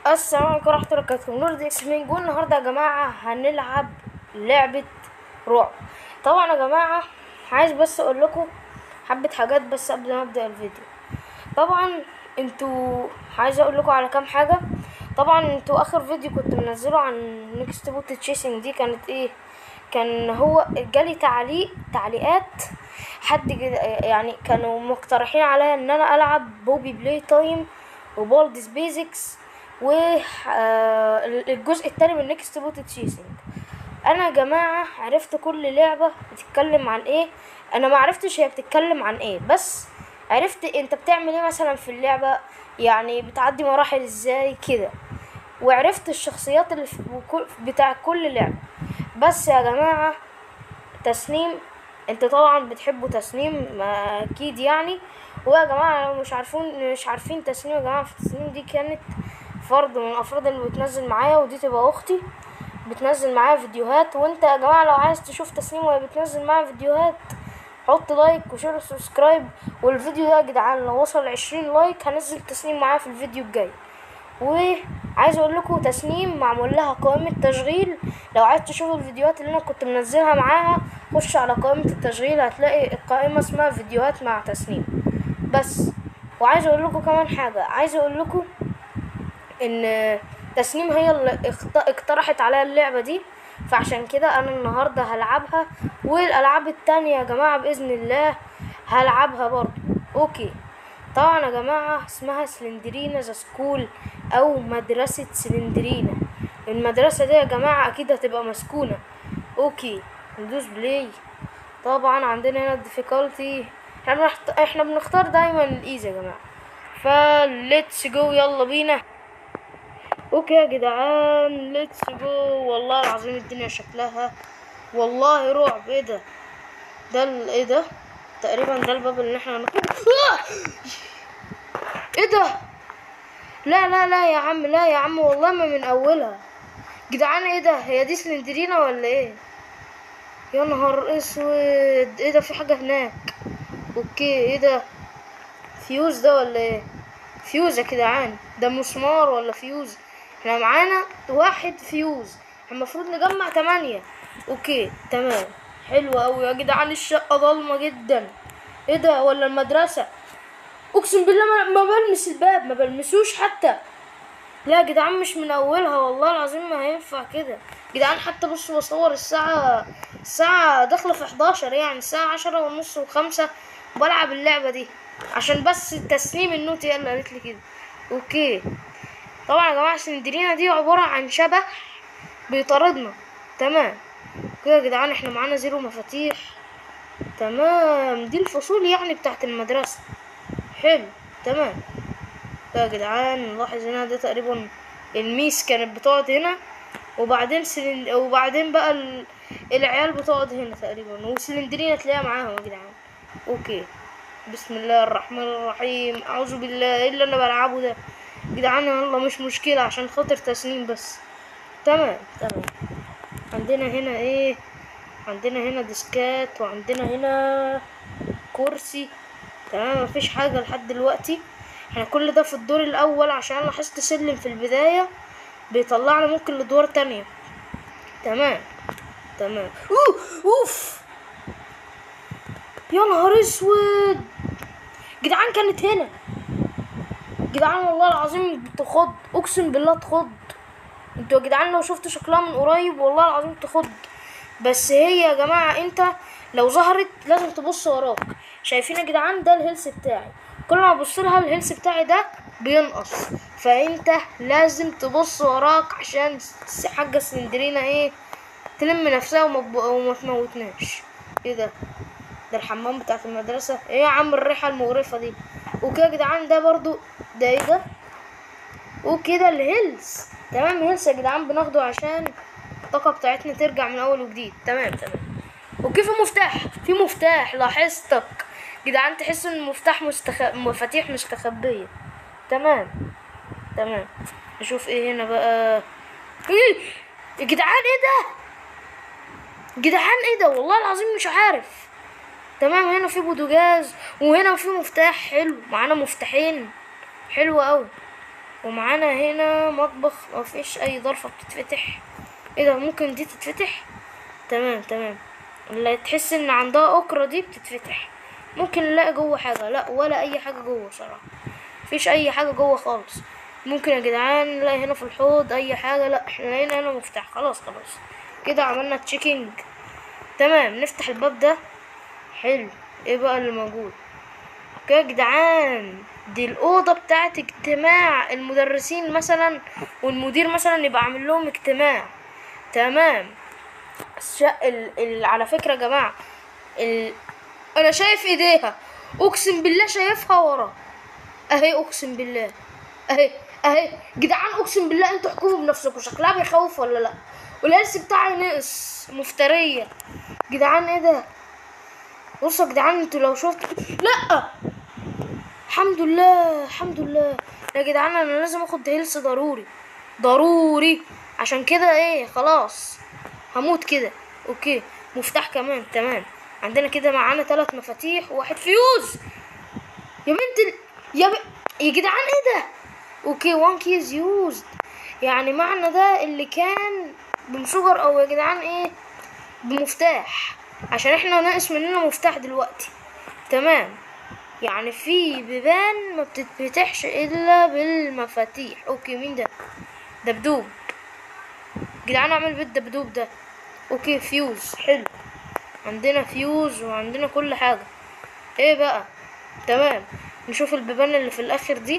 السلام عليكم ورحمة الله وبركاته نور دي اكس مين جول النهاردة يا جماعة هنلعب لعبة رعب طبعا يا جماعة عايز بس اقول لكم حبة حاجات بس قبل ما ابدأ الفيديو طبعا انتوا عايز اقول لكم على كام حاجة طبعا انتوا اخر فيديو كنت منزله عن نيكست بوت تشيسنج دي كانت ايه كان هو جالي تعليق تعليقات حد كده يعني كانوا مقترحين عليا ان انا العب بوبي بلاي تايم وبولدز بيزكس والجزء التاني من نيكست بوت تشيسنج انا يا جماعه عرفت كل لعبه بتتكلم عن ايه انا ما عرفتش هي بتتكلم عن ايه بس عرفت انت بتعمل ايه مثلا في اللعبه يعني بتعدي مراحل ازاي كده وعرفت الشخصيات اللي في كل- بتاع كل لعبه بس يا جماعه تسنيم انت طبعا بتحبوا تسنيم ما اكيد يعني ويا جماعه لو مش عارفين مش عارفين تسنيم يا جماعه في تسنيم دي كانت فرد من الافراد اللي بتنزل معايا ودي تبقى اختي بتنزل معايا فيديوهات وانت يا جماعه لو عايز تشوف تسنيم وهي بتنزل معايا فيديوهات حط لايك وشير وسبسكرايب والفيديو ده يا جدعان لو وصل عشرين لايك هنزل تسنيم معايا في الفيديو الجاي وعايز اقول لكم تسنيم معمول لها قائمة تشغيل لو عايز تشوف الفيديوهات اللي انا كنت منزلها معاها خش على قائمة التشغيل هتلاقي القائمة اسمها فيديوهات مع تسنيم بس وعايز اقول لكم كمان حاجة عايز اقول لكم ان تسنيم هي اللي اخت- اقترحت عليا اللعبة دي فعشان كده انا النهاردة هلعبها والالعاب التانية يا جماعة باذن الله هلعبها برضو اوكي طبعا يا جماعة اسمها سلندرينا ذا سكول او مدرسة سلندرينا المدرسة دي يا جماعة اكيد هتبقى مسكونة اوكي ندوس بلاي طبعا عندنا هنا الديفيكالتي احنا بنخت... احنا بنختار دايما الايزي يا جماعة فليتس جو يلا بينا اوكي يا جدعان ليتس جو والله العظيم الدنيا شكلها والله رعب ايه ده ده ال- ايه ده تقريبا ده الباب اللي احنا هنخرج آه! ايه ده لا لا لا يا عم لا يا عم والله ما من اولها جدعان ايه ده هي دي سلندرينا ولا ايه يا نهار اسود ايه ده في حاجه هناك اوكي ايه ده فيوز ده ولا ايه فيوز يا جدعان ده مسمار ولا فيوز احنا معانا واحد فيوز احنا المفروض نجمع تمانية اوكي تمام حلو اوي يا جدعان الشقة ضلمة جدا ايه ده ولا المدرسة اقسم بالله ما, ما بلمس الباب ما بلمسوش حتى لا يا جدعان مش من اولها والله العظيم ما هينفع كده جدعان حتى بصوا بصور الساعة الساعة داخلة في 11 يعني الساعة عشرة ونص وخمسة بلعب اللعبة دي عشان بس تسنيم النوت هي اللي قالت لي كده اوكي طبعا يا جماعة سندرينا دي عبارة عن شبح بيطاردنا تمام كده يا جدعان احنا معانا زيرو مفاتيح تمام دي الفصول يعني بتاعت المدرسة حلو تمام كده يا جدعان نلاحظ هنا ده تقريبا الميس كانت بتقعد هنا وبعدين سلن... وبعدين بقى ال... العيال بتقعد هنا تقريبا وسلندرينا تلاقيها معاهم يا جدعان اوكي بسم الله الرحمن الرحيم اعوذ بالله ايه اللي انا بلعبه ده جدعان يلا مش مشكلة عشان خاطر تسنيم بس تمام تمام عندنا هنا ايه عندنا هنا ديسكات وعندنا هنا كرسي تمام مفيش حاجة لحد دلوقتي احنا كل ده في الدور الاول عشان لاحظت سلم في البداية بيطلعنا ممكن لدور تانية تمام تمام اوه اوف يا نهار اسود جدعان كانت هنا جدعان والله العظيم تخض اقسم بالله تخض انتوا يا جدعان لو شفتوا شكلها من قريب والله العظيم تخض بس هي يا جماعة انت لو ظهرت لازم تبص وراك شايفين يا جدعان ده الهيلث بتاعي كل ما ابص لها الهيلث بتاعي ده بينقص فانت لازم تبص وراك عشان س- حاجة سندرينا ايه تلم نفسها وما, تب- وما تموتناش ايه ده ده الحمام بتاعت المدرسة ايه يا عم الريحة المقرفة دي وكده يا جدعان ده برضو ده ايه ده وكده الهيلز تمام هيلز يا جدعان بناخده عشان الطاقة بتاعتنا ترجع من اول وجديد تمام تمام اوكي في مفتاح في مفتاح لاحظتك جدعان تحس ان المفتاح مستخ... مفاتيح مستخبية تمام تمام نشوف ايه هنا بقى ايه يا جدعان ايه ده جدعان ايه ده والله العظيم مش عارف تمام هنا في بوتاجاز وهنا في مفتاح حلو معانا مفتاحين حلو قوي ومعانا هنا مطبخ مفيش اي ظرفة بتتفتح ايه ده ممكن دي تتفتح تمام تمام اللي تحس ان عندها اكرة دي بتتفتح ممكن نلاقي جوه حاجة لا ولا اي حاجة جوه صراحة مفيش اي حاجة جوه خالص ممكن يا جدعان نلاقي هنا في الحوض اي حاجة لا احنا لقينا هنا مفتاح خلاص خلاص كده عملنا تشيكينج تمام نفتح الباب ده حلو ايه بقى اللي موجود اوكي يا جدعان دي الأوضة بتاعت اجتماع المدرسين مثلا والمدير مثلا يبقى عامل لهم اجتماع تمام الش... ال... ال... على فكرة يا جماعة ال... أنا شايف إيديها أقسم بالله شايفها ورا أهي أقسم بالله أهي أهي جدعان أقسم بالله أنتوا احكموا بنفسكم شكلها بيخوف ولا لأ والهلس بتاعي نقص مفترية جدعان إيه ده بصوا يا جدعان انتوا لو شفتوا لا الحمد لله الحمد لله يا جدعان انا لازم اخد هيلث ضروري ضروري عشان كده ايه خلاص هموت كده اوكي مفتاح كمان تمام عندنا كده معانا ثلاث مفاتيح وواحد فيوز يا بنت ال... يا ب... يا جدعان ايه ده اوكي وان كيز يوزد يعني معنى ده اللي كان بمشجر او يا جدعان ايه بمفتاح عشان احنا ناقص مننا مفتاح دلوقتي تمام يعني في بيبان ما بتتفتحش الا بالمفاتيح اوكي مين ده دبدوب جدعان اعمل بيت دبدوب ده اوكي فيوز حلو عندنا فيوز وعندنا كل حاجة ايه بقى تمام نشوف البيبان اللي في الاخر دي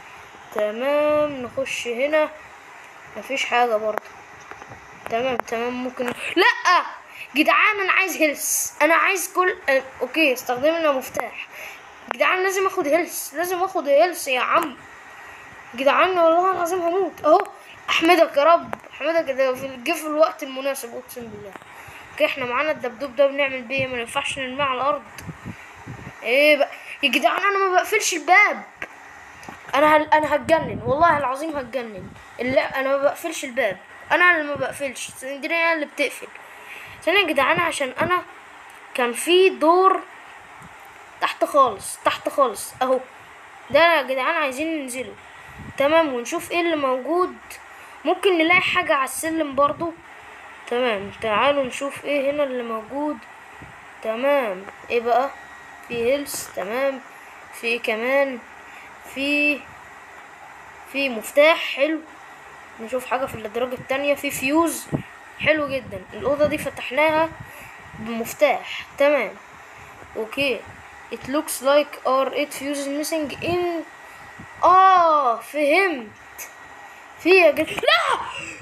تمام نخش هنا مفيش حاجة برضه تمام تمام ممكن لا جدعان انا عايز هيلث انا عايز كل اه، اوكي استخدمنا مفتاح جدعان لازم اخد هيلث لازم اخد هيلث يا عم جدعان والله العظيم هموت اهو احمدك يا رب احمدك ده في جه في الوقت المناسب اقسم بالله اوكي احنا معانا الدبدوب ده بنعمل بيه إيه؟ ما ينفعش نرميه على الارض ايه بقى يا جدعان انا ما بقفلش الباب انا هل... انا هتجنن والله العظيم هتجنن لا انا ما بقفلش الباب انا اللي ما بقفلش سندري انا اللي بتقفل ثانية يا جدعان عشان انا كان في دور تحت خالص تحت خالص اهو ده يا جدعان عايزين ننزله تمام ونشوف ايه اللي موجود ممكن نلاقي حاجة على السلم برضو تمام تعالوا نشوف ايه هنا اللي موجود تمام ايه بقى في هيلز تمام في ايه كمان في في مفتاح حلو نشوف حاجة في الأدراج التانية في فيوز حلو جدا الأوضة دي فتحناها بمفتاح تمام اوكي it looks like our eight fuses missing in اه فهمت في يا جد... لا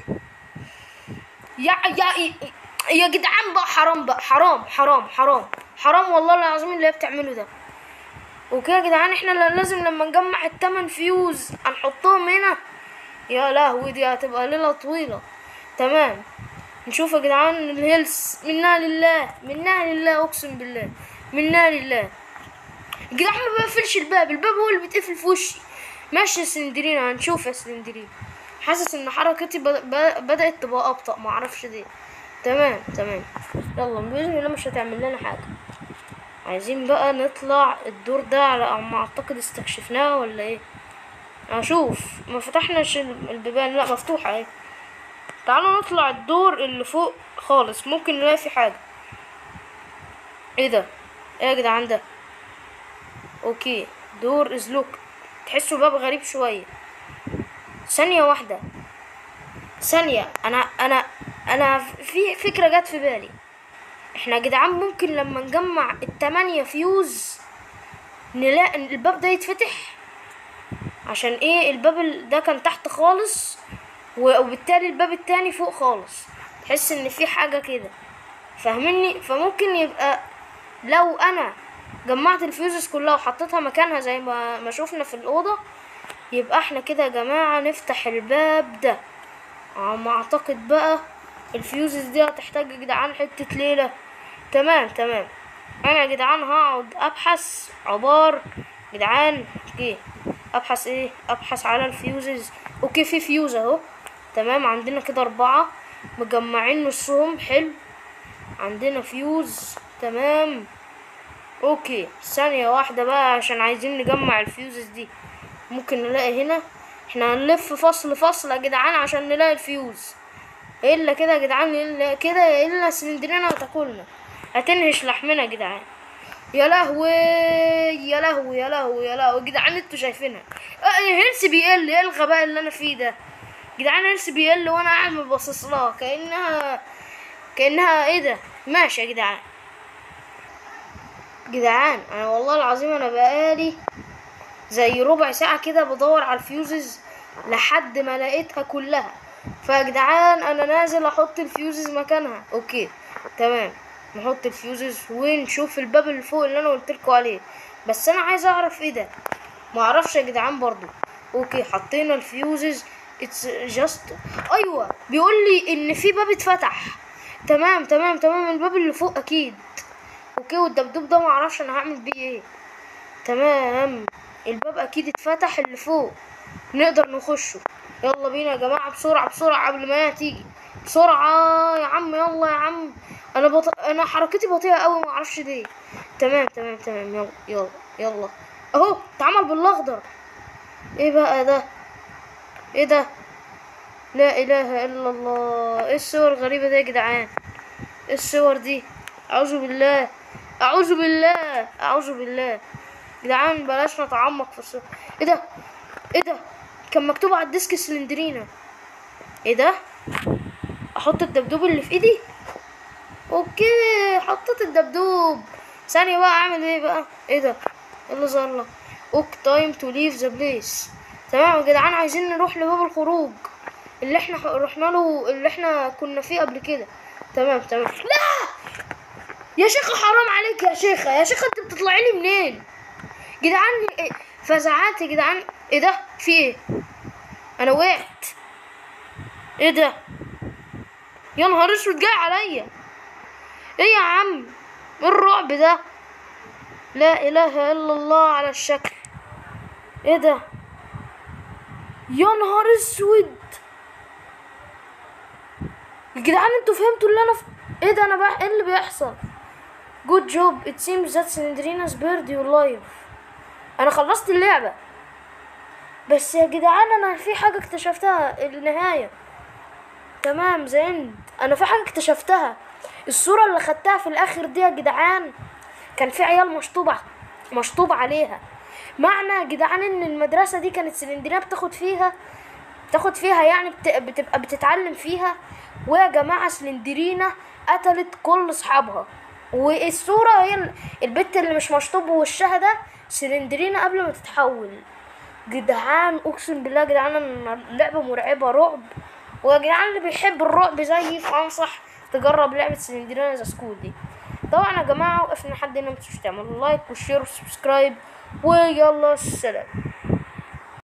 يا يا يا جدعان بقى حرام بقى حرام حرام حرام حرام والله العظيم اللي هي بتعمله ده اوكي يا جدعان احنا لا- لازم لما نجمع التمن فيوز هنحطهم هنا يا لهوي دي هتبقى ليلة طويلة تمام نشوف يا جدعان الهيلث منا لله منا لله اقسم بالله منا لله يا جدعان ما بقفلش الباب الباب هو اللي بيتقفل في وشي ماشي يا سلندرين هنشوف يا سلندرين حاسس ان حركتي بد- ب- بدأت تبقى ابطأ معرفش ليه تمام تمام يلا بإذن الله مش هتعمل لنا حاجة عايزين بقى نطلع الدور ده على ما اعتقد استكشفناه ولا ايه اشوف ما فتحناش البيبان لا مفتوحة اهي تعالوا نطلع الدور اللي فوق خالص ممكن نلاقي في حاجة ايه ده ايه يا جدعان ده اوكي دور از لوك تحسوا باب غريب شوية ثانية واحدة ثانية انا انا انا في فكرة جت في بالي احنا يا جدعان ممكن لما نجمع التمانية فيوز نلاقي إن الباب ده يتفتح عشان ايه الباب ال- ده كان تحت خالص و- وبالتالي الباب التاني فوق خالص تحس ان في حاجة كده فاهمني فممكن يبقى لو انا جمعت الفيوزز كلها وحطيتها مكانها زي ما ما شفنا في الأوضة يبقى احنا كده يا جماعة نفتح الباب ده على ما اعتقد بقى الفيوزز دي هتحتاج يا جدعان حتة ليلة تمام تمام انا يا جدعان هقعد ابحث عبار جدعان اوكي ابحث ايه ابحث على الفيوزز اوكي في فيوز اهو تمام عندنا كده اربعة مجمعين نصهم حلو عندنا فيوز تمام اوكي ثانية واحدة بقى عشان عايزين نجمع الفيوزز دي ممكن نلاقي هنا احنا هنلف فصل فصل يا جدعان عشان نلاقي الفيوز الا كده يا جدعان الا كده الا سلندرينا هتاكلنا هتنهش لحمنا يا جدعان يا لهوي يا لهوي يا لهوي يا لهوي يا جدعان انتوا شايفينها اه هيلث بيقل ايه الغباء اللي انا فيه ده جدعان هيلث بيقل وانا قاعد باصص لها كانها كانها ايه ده ماشي يا جدعان جدعان انا والله العظيم انا بقالي زي ربع ساعة كده بدور على الفيوزز لحد ما لقيتها كلها فيا جدعان انا نازل احط الفيوزز مكانها اوكي تمام نحط الفيوزز ونشوف الباب اللي فوق اللي انا قلت لكم عليه بس انا عايز اعرف ايه ده ما اعرفش يا جدعان برضو اوكي حطينا الفيوزز اتس جاست ايوه بيقول لي ان في باب اتفتح تمام تمام تمام الباب اللي فوق اكيد اوكي والدبدوب ده ما اعرفش انا هعمل بيه ايه تمام الباب اكيد اتفتح اللي فوق نقدر نخشه يلا بينا يا جماعه بسرعه بسرعه قبل ما هي تيجي بسرعه يا عم يلا يا عم انا بط... انا حركتي بطيئه قوي ما اعرفش ليه تمام تمام تمام يلا يلا يلا اهو اتعمل بالاخضر ايه بقى ده ايه ده لا اله الا الله ايه الصور الغريبه دي يا جدعان ايه الصور دي اعوذ بالله اعوذ بالله اعوذ بالله جدعان بلاش نتعمق في الصور ايه ده ايه ده كان مكتوب على الديسك سلندرينا ايه ده احط الدبدوب اللي في ايدي اوكي حطيت الدبدوب ثانية بقى اعمل ايه بقى ايه ده ايه اللي ظهر لك اوك تايم تو ليف ذا بليس تمام يا جدعان عايزين نروح لباب الخروج اللي احنا رحنا له اللي احنا كنا فيه قبل كده تمام تمام لا يا شيخة حرام عليك يا شيخة يا شيخة انت بتطلعي لي منين جدعان إيه؟ فزعات يا جدعان ايه ده في ايه انا وقعت ايه ده يا نهار اسود جاي عليا ايه يا عم ايه الرعب ده لا اله الا الله على الشكل ايه ده يا نهار اسود يا جدعان انتوا فهمتوا اللي انا ف... ايه ده انا بقى ايه اللي بيحصل good job it seems that Sandrina spared your life انا خلصت اللعبة بس يا جدعان انا في حاجة اكتشفتها النهاية تمام زين انا في حاجة اكتشفتها الصورة اللي خدتها في الاخر دي يا جدعان كان في عيال مشطوبة مشطوب عليها معنى يا جدعان ان المدرسة دي كانت سلندرينا بتاخد فيها بتاخد فيها يعني بت... بتبقى بتتعلم فيها ويا جماعة سلندرينا قتلت كل اصحابها والصورة هي ال- البت اللي مش مشطوب وشها ده سلندرينا قبل ما تتحول جدعان اقسم بالله يا جدعان إن اللعبة مرعبة رعب ويا جدعان اللي بيحب الرعب زيي فانصح تجرب لعبة سلندرينا ذا سكول دي طبعا يا جماعة وقفنا لحد هنا متنسوش تعملوا لايك وشير وسبسكرايب ويلا سلام